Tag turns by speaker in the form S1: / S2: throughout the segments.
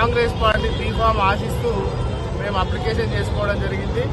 S1: Congress party B form ఆశిస్తూ మేము application చేసుకోవడం జరిగింది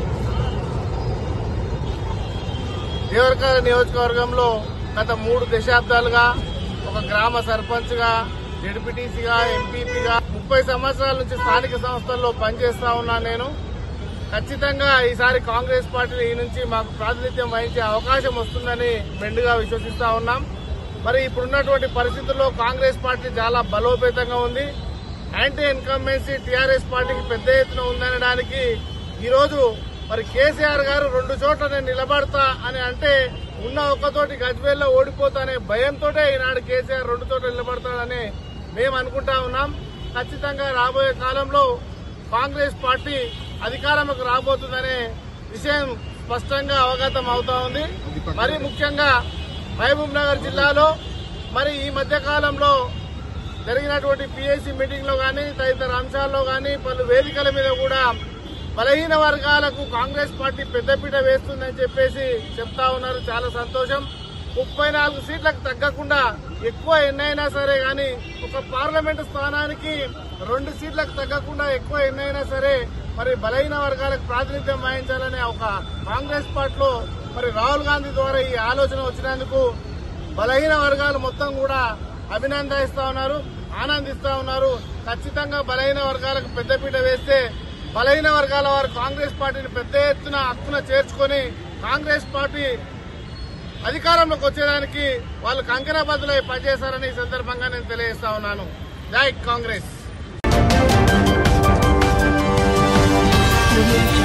S1: దేవరకాల నియోజకవర్గంలో గత మూడు దశాబ్దాలుగా ఒక గ్రామ సర్పంచ్గా జడ్పీటీసీగా ఎంపీపీగా ముప్పై సంవత్సరాల నుంచి స్థానిక సంస్థల్లో పనిచేస్తా ఉన్నాను నేను ఖచ్చితంగా ఈసారి కాంగ్రెస్ పార్టీ ఈ నుంచి మాకు ప్రాతినిధ్యం వహించే అవకాశం వస్తుందని మెండుగా విశ్వసిస్తా ఉన్నాం మరి ఇప్పుడున్నటువంటి పరిస్థితుల్లో కాంగ్రెస్ పార్టీ చాలా బలోపేతంగా ఉంది యాంటీ ఇన్కంబెన్సీ టీఆర్ఎస్ పార్టీకి పెద్ద ఎత్తున ఉందనడానికి ఈరోజు మరి కేసీఆర్ గారు రెండు చోట్ల నేను నిలబడతా అని అంటే ఉన్న ఒక్కతోటి గజ్వేల్లో ఓడిపోతా అనే భయంతో ఈనాడు కేసీఆర్ రెండు చోట్ల నిలబడతాడని మేము అనుకుంటా ఉన్నాం ఖచ్చితంగా రాబోయే కాలంలో కాంగ్రెస్ పార్టీ అధికారంలోకి రాబోతుందనే విషయం స్పష్టంగా అవగతం అవుతా ఉంది మరి ముఖ్యంగా మహబూబ్ నగర్ జిల్లాలో మరి ఈ మధ్య కాలంలో జరిగినటువంటి పిఎస్సి మీటింగ్ లో గానీ తదితర అంశాల్లో గానీ పలు వేదికల మీద కూడా బలహీన వర్గాలకు కాంగ్రెస్ పార్టీ పెద్దపీట వేస్తుందని చెప్పేసి చెప్తా ఉన్నారు చాలా సంతోషం ముప్పై నాలుగు సీట్లకు తగ్గకుండా ఎక్కువ ఎన్నైనా సరే గాని ఒక పార్లమెంటు స్థానానికి రెండు సీట్లకు తగ్గకుండా ఎక్కువ ఎన్నైనా సరే మరి బలహీన వర్గాలకు ప్రాతినిధ్యం వహించాలనే ఒక కాంగ్రెస్ పార్టీలో మరి రాహుల్ గాంధీ ద్వారా ఈ ఆలోచన వచ్చినందుకు బలహీన వర్గాలు మొత్తం కూడా అభినందిస్తా ఉన్నారు ఆనందిస్తా ఉన్నారు ఖచ్చితంగా బలహీన వర్గాలకు పెద్దపీట వేస్తే బలహీన వర్గాల వారు కాంగ్రెస్ పార్టీని పెద్ద ఎత్తున హక్కున చేర్చుకొని కాంగ్రెస్ పార్టీ అధికారంలోకి వచ్చేదానికి వాళ్ళు కంకణబద్దులై పనిచేశారని ఈ సందర్భంగా నేను తెలియజేస్తా ఉన్నాను జై కాంగ్రెస్
S2: Thank you.